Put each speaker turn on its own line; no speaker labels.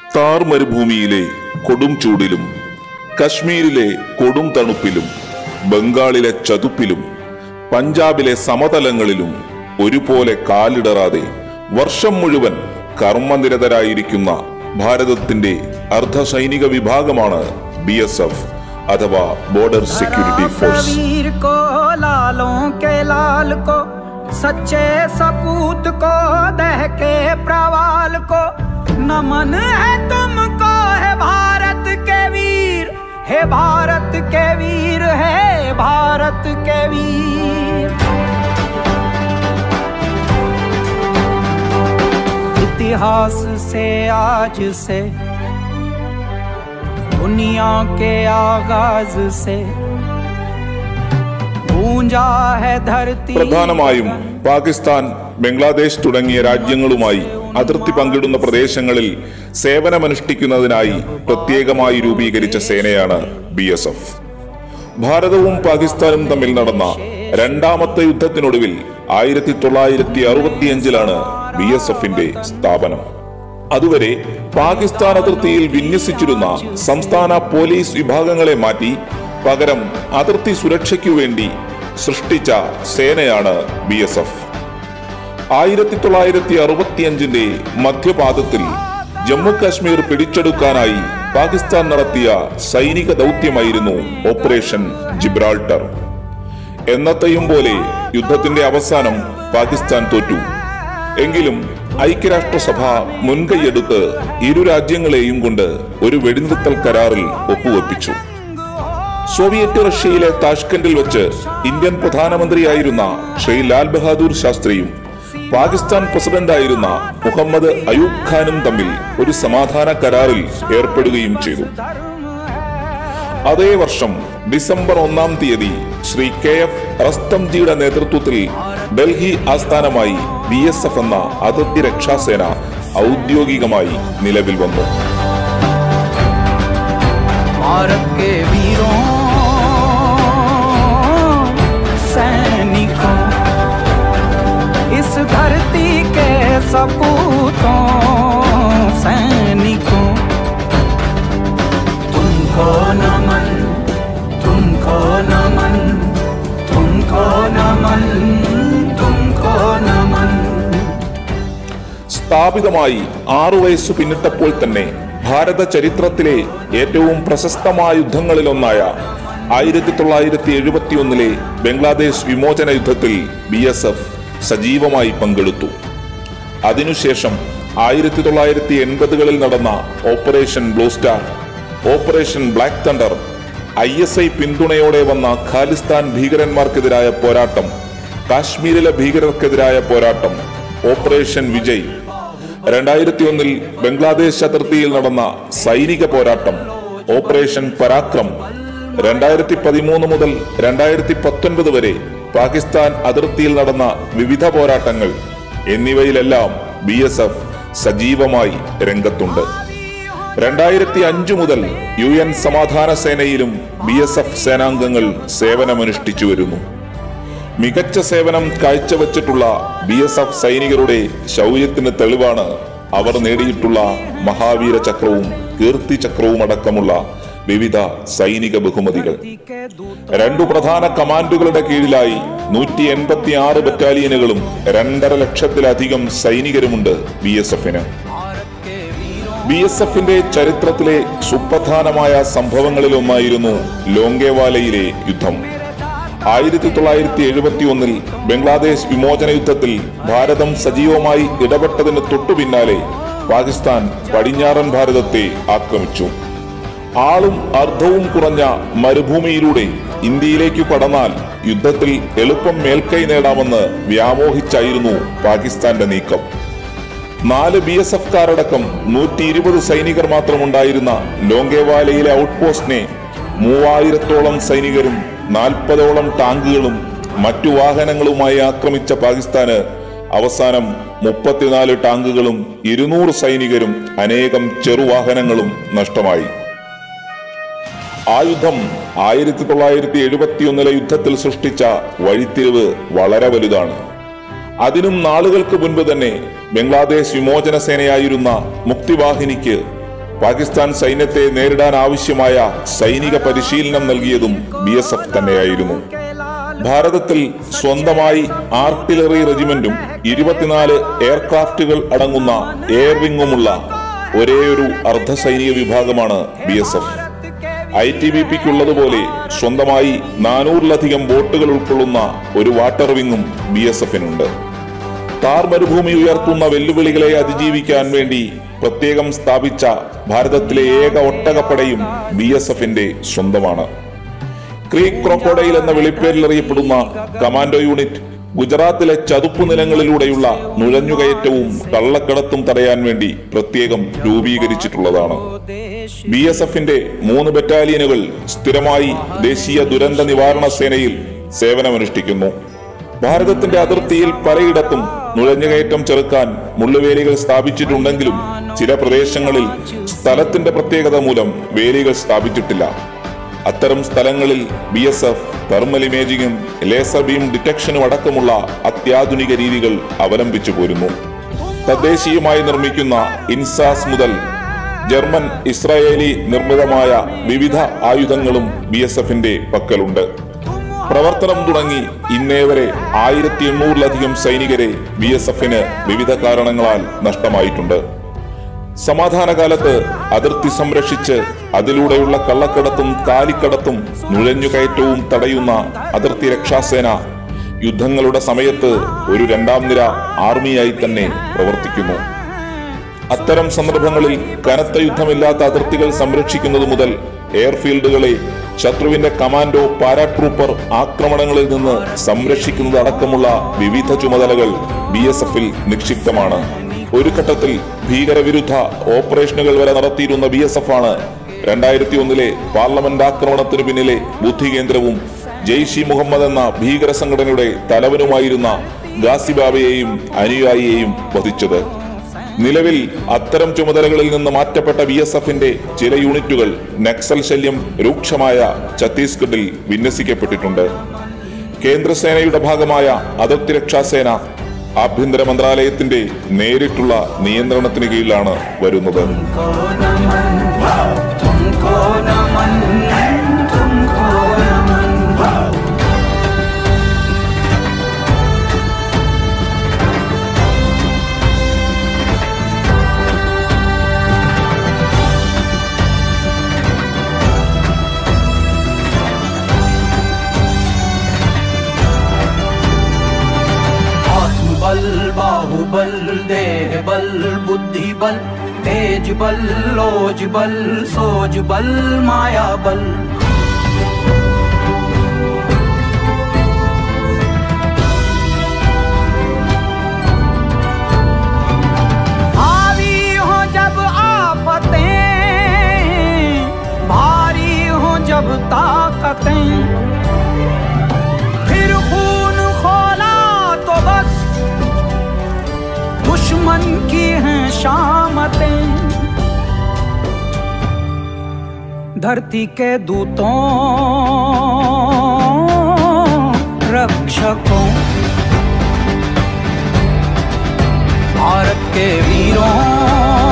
താർ മരുഭൂമിയിലെ കൊടും ചൂടിലും കശ്മീരിലെ കൊടും തണുപ്പിലും ബംഗാളിലെ ചതുപ്പിലും പഞ്ചാബിലെ സമതലങ്ങളിലും ഒരുപോലെ കാലിടറാതെ വർഷം മുഴുവൻ കർമ്മനിരതരായിരിക്കുന്ന ഭാരതത്തിന്റെ അർദ്ധസൈനിക വിഭാഗമാണ് ബി എസ് എഫ് അഥവാ ബോർഡർ സെക്യൂരിറ്റി ഫോഴ്സ്
वीर को लालों के लाल को सच्चे सपूत को दह के प्रवाल को नमन है तुमको है भारत के वीर है भारत के वीर है भारत के वीर इतिहास से आज से दुनिया के आगाज से गूंजा है धरती
പ്രധാനമായും പാകിസ്ഥാൻ ബംഗ്ലാദേശ് തുടങ്ങിയ രാജ്യങ്ങളുമായി അതിർത്തി പങ്കിടുന്ന പ്രദേശങ്ങളിൽ സേവനമനുഷ്ഠിക്കുന്നതിനായി പ്രത്യേകമായി രൂപീകരിച്ച സേനയാണ് ബി എസ് എഫ് ഭാരതവും പാകിസ്ഥാനും തമ്മിൽ നടന്ന രണ്ടാമത്തെ യുദ്ധത്തിനൊടുവിൽ ആയിരത്തി തൊള്ളായിരത്തി അറുപത്തിയഞ്ചിലാണ് ബി എസ് എഫിന്റെ സ്ഥാപനം അതുവരെ പാകിസ്ഥാൻ അതിർത്തിയിൽ വിന്യസിച്ചിരുന്ന സംസ്ഥാന പോലീസ് വിഭാഗങ്ങളെ മാറ്റി പകരം അതിർത്തി സുരക്ഷയ്ക്കു വേണ്ടി സൃഷ്ടിച്ച സേനയാണ് ബി എസ് എഫ് ആയിരത്തി തൊള്ളായിരത്തി അറുപത്തിയഞ്ചിന്റെ മധ്യപാദത്തിൽ ജമ്മു കാശ്മീർ പിടിച്ചെടുക്കാനായി പാകിസ്ഥാൻ നടത്തിയ സൈനിക ദൗത്യമായിരുന്നു ഓപ്പറേഷൻ ജിബ്രാൾട്ടർ എന്നത്തെയും പോലെ യുദ്ധത്തിന്റെ അവസാനം പാകിസ്ഥാൻ തോറ്റു എങ്കിലും ഐക്യരാഷ്ട്രസഭ മുൻകൈയെടുത്ത് ഇരു രാജ്യങ്ങളെയും കൊണ്ട് ഒരു വെടിനിർത്തൽ കരാറിൽ ഒപ്പുവെപ്പിച്ചു സോവിയറ്റ് റഷ്യയിലെ താഷ്കന്റിൽ വെച്ച് ഇന്ത്യൻ പ്രധാനമന്ത്രിയായിരുന്ന ശ്രീ ലാൽ ബഹാദൂർ ശാസ്ത്രിയും പാകിസ്ഥാൻ പ്രസിഡന്റായിരുന്ന മുഹമ്മദ് അയൂബ് ഖാനും തമ്മിൽ ഒരു സമാധാന കരാറിൽ ഏർപ്പെടുകയും ചെയ്തു അതേ വർഷം ഡിസംബർ ഒന്നാം തീയതി ശ്രീ കെ എഫ് റസ്തംജിയുടെ നേതൃത്വത്തിൽ ഡൽഹി ആസ്ഥാനമായി ബി എസ് എഫ് എന്ന അതിർത്തി രക്ഷാസേന ഔദ്യോഗികമായി നിലവിൽ വന്നു
भारत के वीरों सैनिकों इस धरती के सपूतों सैनिकों तुमको नमन तुमको नमन तुमको नमन तुमको नमन
സ്ഥാപിതമായി ആറു വയസ്സു പിന്നിട്ടപ്പോൾ തന്നെ ഭാരത ചരിത്രത്തിലെ ഏറ്റവും പ്രശസ്തമായ യുദ്ധങ്ങളിലൊന്നായ ആയിരത്തി തൊള്ളായിരത്തി എഴുപത്തിയൊന്നിലെ ബംഗ്ലാദേശ് വിമോചന യുദ്ധത്തിൽ ബി എസ് എഫ് സജീവമായി പങ്കെടുത്തു അതിനുശേഷം ആയിരത്തി തൊള്ളായിരത്തി എൺപതുകളിൽ നടന്ന Operation Blue Star Operation Black Thunder I S I പിന്തുണയോടെ വന്ന ഖാലിസ്ഥാൻ ഭീകരന്മാർക്കെതിരായ പോരാട്ടം കാശ്മീരിലെ ഭീകരർക്കെതിരായ പോരാട്ടം ഓപ്പറേഷൻ വിജയ് രണ്ടായിരത്തി ഒന്നിൽ ബംഗ്ലാദേശ് അതിർത്തിയിൽ നടന്ന സൈനിക പോരാട്ടം ഓപ്പറേഷൻ പരാക്രം രണ്ടായിരത്തി പതിമൂന്ന് മുതൽ രണ്ടായിരത്തി പത്തൊൻപത് വരെ പാകിസ്ഥാൻ അതിർത്തിയിൽ നടന്ന വിവിധ പോരാട്ടങ്ങൾ എന്നിവയിലെല്ലാം ബി എസ് എഫ് സജീവമായി രംഗത്തുണ്ട് രണ്ടായിരത്തി അഞ്ചു മുതൽ യു എൻ സമാധാന സേനയിലും ബി എസ് എഫ് സേനാംഗങ്ങൾ സേവനമനുഷ്ഠിച്ചു വരുന്നു മികച്ച സേവനം കാഴ്ചവെച്ചിട്ടുള്ള ബി എസ് എഫ് സൈനികരുടെ ശൗര്യത്തിന് തെളിവാണ് അവർ നേടിയിട്ടുള്ള മഹാവീര ചക്രവും കീർത്തി ചക്രവും അടക്കമുള്ള വിവിധ സൈനിക ബഹുമതികൾ
के दूत
രണ്ടു പ്രധാന കമാൻഡുകളുടെ കീഴിലായി നൂറ്റി എൺപത്തി ആറ് ബറ്റാലിയനുകളും രണ്ടര ലക്ഷത്തിലധികം സൈനികരുമുണ്ട് ബി എസ് എഫിന്
भारत के वीरों
ബി എസ് എഫിന്റെ ചരിത്രത്തിലെ സുപ്രധാനമായ സംഭവങ്ങളിലൊന്നായിരുന്നു ലോങ്കേവാലയിലെ യുദ്ധം ആയിരത്തി തൊള്ളായിരത്തി എഴുപത്തി ഒന്നിൽ ബംഗ്ലാദേശ് വിമോചന യുദ്ധത്തിൽ ഭാരതം സജീവമായി ഇടപെട്ടതിന് തൊട്ടു പിന്നാലെ പാകിസ്ഥാൻ പടിഞ്ഞാറൻ ഭാരതത്തെ ആക്രമിച്ചു ആളും അർദ്ധവും കുറഞ്ഞ മരുഭൂമിയിലൂടെ ഇന്ത്യയിലേക്ക് കടന്നാൽ യുദ്ധത്തിൽ എളുപ്പം മേൽക്കൈ നേടാമെന്ന് വ്യാമോഹിച്ചായിരുന്നു പാകിസ്ഥാന്റെ നീക്കം നാല് ബി എസ് എഫ് കാരടക്കം നൂറ്റി ഇരുപത് സൈനികർ മാത്രമുണ്ടായിരുന്ന ലോങ്കേവാലയിലെ ഔട്ട്പോസ്റ്റിനെ മൂവായിരത്തോളം സൈനികരും നാൽപ്പതോളം ടാങ്കുകളും മറ്റു വാഹനങ്ങളുമായി ആക്രമിച്ച പാകിസ്ഥാന് അവസാനം മുപ്പത്തിനാല് ടാങ്കുകളും ഇരുന്നൂറ് സൈനികരും അനേകം ചെറുവാഹനങ്ങളും നഷ്ടമായി ആ യുദ്ധം ആയിരത്തി തൊള്ളായിരത്തി എഴുപത്തിയൊന്നിലെ യുദ്ധത്തിൽ സൃഷ്ടിച്ച വഴിത്തിരിവ് വളരെ വലുതാണ് അതിനും നാളുകൾക്ക് മുൻപ് തന്നെ ബംഗ്ലാദേശ് വിമോചന സേനയായിരുന്ന മുക്തിവാഹിനിക്ക് പാകിസ്ഥാൻ സൈന്യത്തെ നേരിടാൻ ആവശ്യമായ സൈനിക പരിശീലനം നൽകിയതും ബി എസ് എഫ് തന്നെയായിരുന്നു ഭാരതത്തിൽ സ്വന്തമായി ആർട്ടിലറി റെജിമെന്റും ഇരുപത്തിനാല് എയർക്രാഫ്റ്റുകൾ അടങ്ങുന്ന എയർ വിങ്ങുമുള്ള ഒരേയൊരു അർദ്ധസൈനിക വിഭാഗമാണ് B S F I T B പിക്കുള്ളതുപോലെ സ്വന്തമായി നാനൂറിലധികം ബോട്ടുകൾ ഉൾക്കൊള്ളുന്ന ഒരു വാട്ടർ വിങ്ങും ബി എസ് എഫിനുണ്ട് താർ മരുഭൂമി ഉയർത്തുന്ന വെല്ലുവിളികളെ അതിജീവിക്കാൻ വേണ്ടി പ്രത്യേകം സ്ഥാപിച്ച ഭാരതത്തിലെ ഏക ഒട്ടകപ്പടയും ബി എസ് എഫിന്റെ സ്വന്തമാണ് ക്രീക്ക് ക്രോക്കോഡൈൽ എന്ന വിളിപ്പേരിൽ അറിയപ്പെടുന്ന കമാൻഡോ യൂണിറ്റ് ഗുജറാത്തിലെ ചതുപ്പു നിലങ്ങളിലൂടെയുള്ള നുഴഞ്ഞുകയറ്റവും കള്ളക്കടത്തും തടയാൻ വേണ്ടി പ്രത്യേകം രൂപീകരിച്ചിട്ടുള്ളതാണ് ബി എസ് എഫിന്റെ മൂന്ന് ബറ്റാലിയനുകൾ സ്ഥിരമായി ദേശീയ ദുരന്ത നിവാരണ സേനയിൽ സേവനമനുഷ്ഠിക്കുന്നു ഭാരതത്തിന്റെ അതിർത്തിയിൽ പലയിടത്തും നുഴഞ്ഞുകയറ്റം ചെറുക്കാൻ മുള്ളുവേലികൾ സ്ഥാപിച്ചിട്ടുണ്ടെങ്കിലും ചില പ്രദേശങ്ങളിൽ സ്ഥലത്തിന്റെ പ്രത്യേകത മൂലം വേലികൾ സ്ഥാപിച്ചിട്ടില്ല അത്തരം സ്ഥലങ്ങളിൽ ബി എസ് എഫ് തെർമൽ ഇമേജിങ്ങും ലേസർ ബീം ഡിറ്റക്ഷനും അടക്കമുള്ള അത്യാധുനിക രീതികൾ അവലംബിച്ചു പോരുന്നു തദ്ദേശീയമായി നിർമ്മിക്കുന്ന ഇൻസാസ് മുതൽ ജർമ്മൻ ഇസ്രായേലി നിർമ്മിതമായ വിവിധ ആയുധങ്ങളും ബി എസ് എഫിന്റെ പക്കലുണ്ട് പ്രവർത്തനം തുടങ്ങി ഇന്നേ വരെ ആയിരത്തി എണ്ണൂറിലധികം സൈനികരെ ബി എസ് എഫിന് വിവിധ കാരണങ്ങളാൽ നഷ്ടമായിട്ടുണ്ട് സമാധാനകാലത്ത് അതിർത്തി സംരക്ഷിച്ച് അതിലൂടെയുള്ള കള്ളക്കടത്തും കാലിക്കടത്തും നുഴഞ്ഞുകയറ്റവും തടയുന്ന അതിർത്തി രക്ഷാസേന യുദ്ധങ്ങളുടെ സമയത്ത് ഒരു രണ്ടാം നിര ആർമിയായി തന്നെ പ്രവർത്തിക്കുന്നു അത്തരം സന്ദർഭങ്ങളിൽ കനത്ത യുദ്ധമില്ലാത്ത അതിർത്തികൾ സംരക്ഷിക്കുന്നത് മുതൽ എയർഫീൽഡുകളെ ശത്രുവിന്റെ കമാൻഡോ പാരാട്രൂപ്പർ ആക്രമണങ്ങളിൽ നിന്ന് സംരക്ഷിക്കുന്നത് അടക്കമുള്ള വിവിധ ചുമതലകൾ ബി എസ് എഫിൽ നിക്ഷിപ്തമാണ് ഒരു ഘട്ടത്തിൽ ഭീകരവിരുദ്ധ ഓപ്പറേഷനുകൾ വരെ നടത്തിയിരുന്ന ബി എസ് എഫ് ആണ് രണ്ടായിരത്തി ഒന്നിലെ പാർലമെന്റ് ആക്രമണത്തിന് പിന്നിലെ ബുദ്ധികേന്ദ്രവും ജെയ്ഷി മുഹമ്മദ് എന്ന ഭീകര സംഘടനയുടെ തലവനുമായിരുന്ന ഗാസിബാബയെയും അനുയായിയെയും വധിച്ചത് നിലവിൽ അത്തരം ചുമതലകളിൽ നിന്ന് മാറ്റപ്പെട്ട ബി എസ് എഫിന്റെ ചില യൂണിറ്റുകൾ നക്സൽ ശല്യം രൂക്ഷമായ ഛത്തീസ്ഗഡിൽ വിന്യസിക്കപ്പെട്ടിട്ടുണ്ട് കേന്ദ്രസേനയുടെ ഭാഗമായ അതിർത്തി രക്ഷാസേന ആഭ്യന്തര മന്ത്രാലയത്തിന്റെ നേരിട്ടുള്ള നിയന്ത്രണത്തിന് കീഴിലാണ് വരുന്നത്
तुमको नमन तुमको नमन आत्मबल बाहुबल देह बल बुद्धि बल तेज बल लोज बल सोज बल माया बल हावी हो जब आफतें भारी हो जब ताकतें फिर खून खोला तो बस दुश्मन की हैं शामतें धरती के दूतों रक्षकों भारत के वीरों